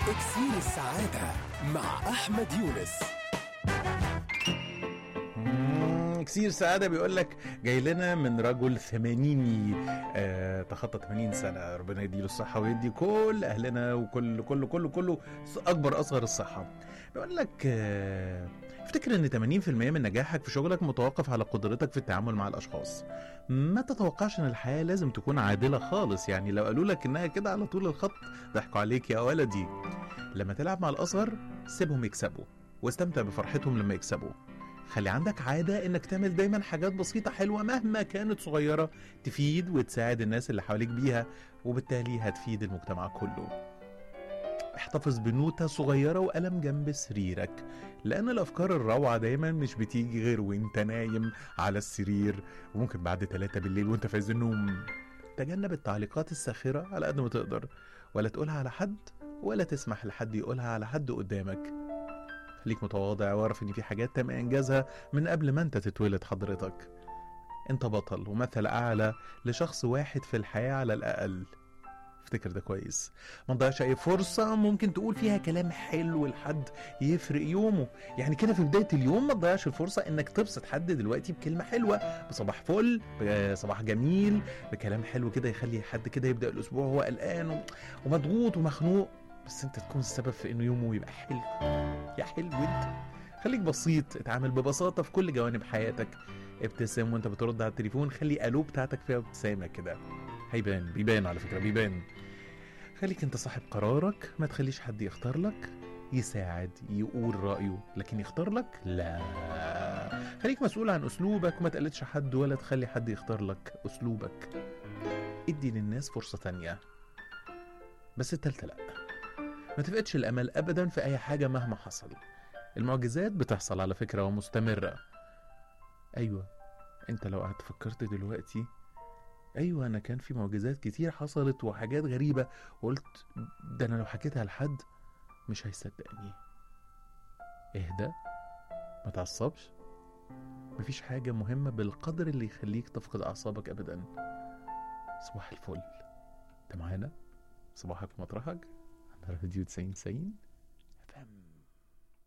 اكسير السعادة مع أحمد يونس مم، كثير سعادة بيقول لك جاي لنا من رجل ثمانيني آه تخطى 80 سنة ربنا يديله الصحة ويدي كل أهلنا وكل كله كله كله أكبر أصغر الصحة بيقول لك آه افتكر ان 80% من نجاحك في شغلك متوقف على قدرتك في التعامل مع الاشخاص ما تتوقعش ان الحياة لازم تكون عادلة خالص يعني لو قالوا لك انها كده على طول الخط ضحكوا عليك يا ولدي لما تلعب مع الاصغر سيبهم يكسبوا واستمتع بفرحتهم لما يكسبوا خلي عندك عادة انك تعمل دايما حاجات بسيطة حلوة مهما كانت صغيرة تفيد وتساعد الناس اللي حواليك بيها وبالتالي هتفيد المجتمع كله احتفظ بنوتة صغيرة وقلم جنب سريرك لأن الأفكار الروعة دايما مش بتيجي غير وانت نايم على السرير وممكن بعد تلاتة بالليل وانت في عز النوم تجنب التعليقات الساخرة على قد ما تقدر ولا تقولها على حد ولا تسمح لحد يقولها على حد قدامك خليك متواضع واعرف ان في حاجات تم انجازها من قبل ما انت تتولد حضرتك انت بطل ومثل اعلى لشخص واحد في الحياة على الاقل افتكر ده كويس ما تضيعش اي فرصة ممكن تقول فيها كلام حلو لحد يفرق يومه يعني كده في بداية اليوم ما تضيعش الفرصة انك تبسط حد دلوقتي بكلمة حلوة بصباح فل بصباح جميل بكلام حلو كده يخلي حد كده يبدأ الاسبوع وهو قلقان و- ومضغوط ومخنوق بس انت تكون السبب في انه يومه يبقى حلو يا حلو انت خليك بسيط اتعامل ببساطة في كل جوانب حياتك ابتسم وانت بترد على التليفون خلي قلوب بتاعتك فيها ابتسامة كده هيبان بيبان على فكرة بيبان خليك انت صاحب قرارك ما تخليش حد يختار لك يساعد يقول رأيه لكن يختار لك لا خليك مسؤول عن اسلوبك وما تقلدش حد ولا تخلي حد يختار لك اسلوبك ادي للناس فرصة تانية بس التالتة لا ما تفقدش الامل ابدا في اي حاجة مهما حصل المعجزات بتحصل على فكرة ومستمرة ايوه انت لو قعدت فكرت دلوقتي ايوه انا كان في معجزات كتير حصلت وحاجات غريبة وقلت ده انا لو حكيتها لحد مش هيصدقني اهدى ما تعصبش مفيش حاجة مهمة بالقدر اللي يخليك تفقد أعصابك أبدا صباح الفل أنت معانا صباحك ومطرحك على راديو 90 90 فم